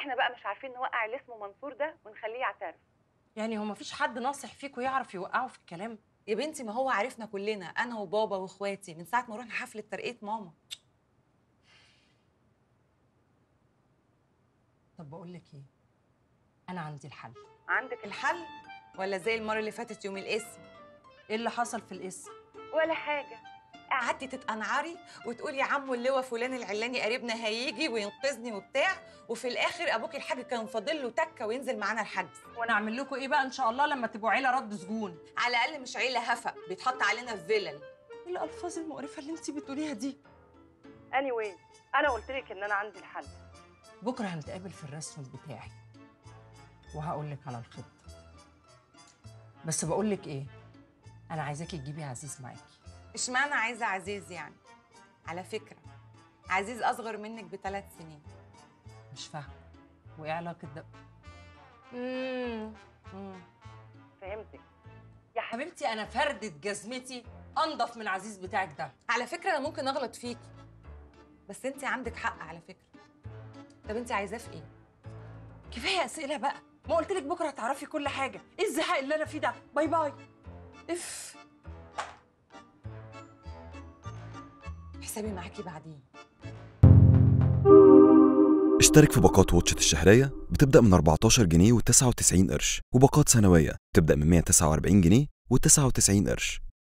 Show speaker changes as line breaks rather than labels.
احنا بقى مش عارفين نوقع اللي اسمه منصور ده ونخليه يعترف
يعني هو مفيش حد ناصح فيكم يعرف يوقعه في الكلام
يا بنتي ما هو عرفنا كلنا انا وبابا واخواتي من ساعه ما رحنا حفله ترقيه ماما
طب بقول لك ايه انا عندي الحل
عندك
الحل ولا زي المره اللي فاتت يوم الاسم
ايه اللي حصل في الاسم
ولا حاجه
قعدتي تتقنعري وتقولي يا عمو اللواء فلان العلاني قريبنا هيجي وينقذني وبتاع وفي الاخر ابوك الحاج كان فاضل له تكه وينزل معانا الحجز
وانا اعمل لكم ايه بقى ان شاء الله لما تبقوا عيله رد سجون
على الاقل مش عيله هفق بيتحط علينا في فيلل
ايه الالفاظ المقرفه اللي انت بتقوليها دي
اني anyway, انا قلت لك ان انا عندي الحل
بكره هنتقابل في الرسم بتاعي وهقول لك على الخطه بس بقول لك ايه انا عايزاكي تجيبي عزيز معاكي
اشمعنى عايزه عزيز يعني على فكره عزيز اصغر منك بثلاث سنين
مش فاهمه وايه علاقه ده امم
فهمتك يا حبيبتي
حبيبتي انا فردة جزمتي انضف من العزيز بتاعك ده
على فكره انا ممكن اغلط فيكي بس انت عندك حق على فكره طب انت عايزاه في ايه
كفايه اسئله بقى ما قلت لك بكره هتعرفي كل حاجه ايه الزهق اللي انا فيه ده باي باي اف
حسابي معاكي بعدين
اشترك في باقات واتشت الشهرية بتبدأ من 14 جنيه و99 قرش وباقات سنوية بتبدأ من 149 جنيه و99 قرش